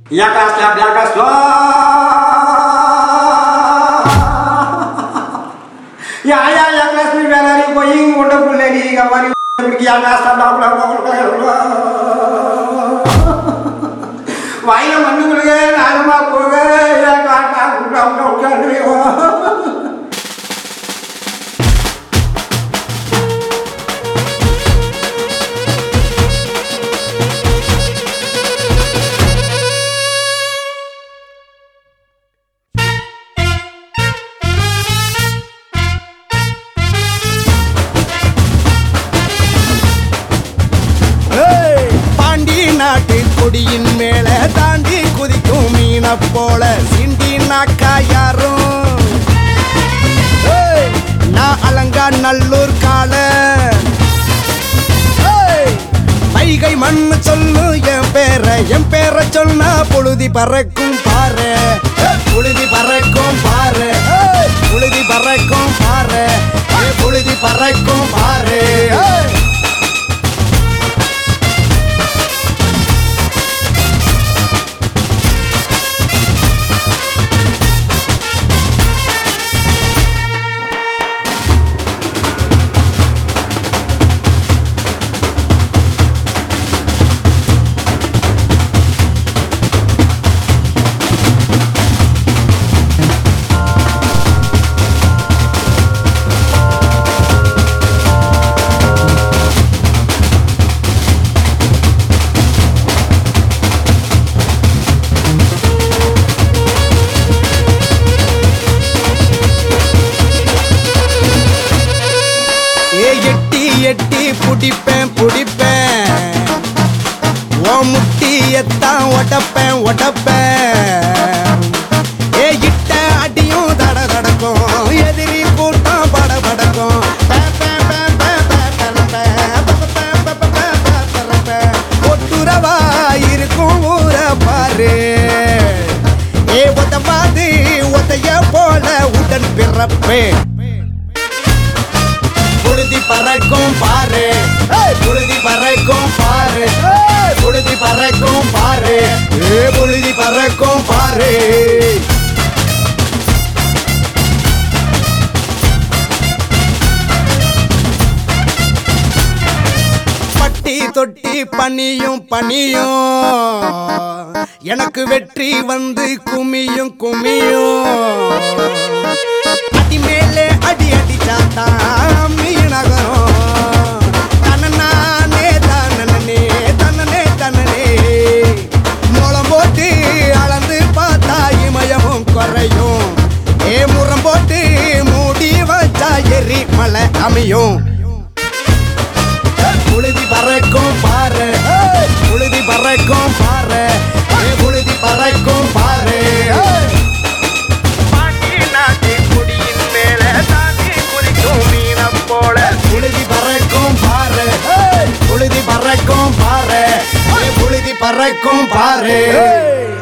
Jakaś tam, jakaś tam. Ya, ya, ya, kelas ni biar hari kau ing udah boleh di kamar ini pergi yang asal dah pulang pulang வாயில மண்ணு கொடுங்க நாகமா போக ஏன் காட்டா குட்டா விட்டா உட்காந்துருக்கோ ஏய், பாண்டி நாட்டு கொடியின் மேல தாண்டி குதிக்கும் மீன போல சிண்டி நாக்கா யாரும் ஏய், நான் அலங்கா நல்லூர் கால ஏய், வைகை மண்ணு சொல்லு என் பேர என் பேர சொன்னா பொழுதி பறக்கும் பாரு ஏய், புழுதி பறக்கும் பாரு ஏய், புழுதி பறக்கும் பாரு ஏய், புழுதி பறக்கும் பாரு ஏய். ஏ எட்டி எட்டி புடிப்பேன் புடிப்பேன் ஓ முட்டியத்தான் ஒடப்பேன் ஒடப்பேன் ஏ இட்ட அடியும் தட தடக்கும் எதிரி கூட்டம் பட படக்கும் பே, பே, பே, பே, பே, பே, பே, பே, பே, பே, பே, பே, பே, பே. ஒட்டுறவா இருக்கும் ஊர பாரு ஏ ஒத்த பாதி ஒத்தைய போல உடன் பிறப்பேன் புழுதி பறக்கும் பாரு ஏய், புழுதி பறக்கும் பாரு ஏய், புழுதி பறக்கும் பாரு ஏ புழுதி பறக்கும் பாரு பட்டி தொட்டி பனியும் பனியும் எனக்கு வெற்றி வந்து குமியும் குமியும் அடி மேலே அடி அடிச்சாத்தான் மீனகரம் தன்னே தன்னனே தன்னனே தன்னனே முளம் போட்டு அளந்து பார்த்தா இமயமும் குறையும் ஏ முறம் போட்டு மூடி வச்சா எரி மலை அமையும் புழுதி பறக்கும் பாரு ஏய், புழுதி பறக்கும் பாரு ஏ புழுதி பறக்கும் பாரு ஏய். பாண்டி நாட்டு குடியின் மேல தாண்டி குதிக்கும் மீனம் போல புழுதி பறக்கும் பாரு ஏய், புழுதி பறக்கும் பாரு ஏய், புழுதி பறக்கும் பாரு ஏய்.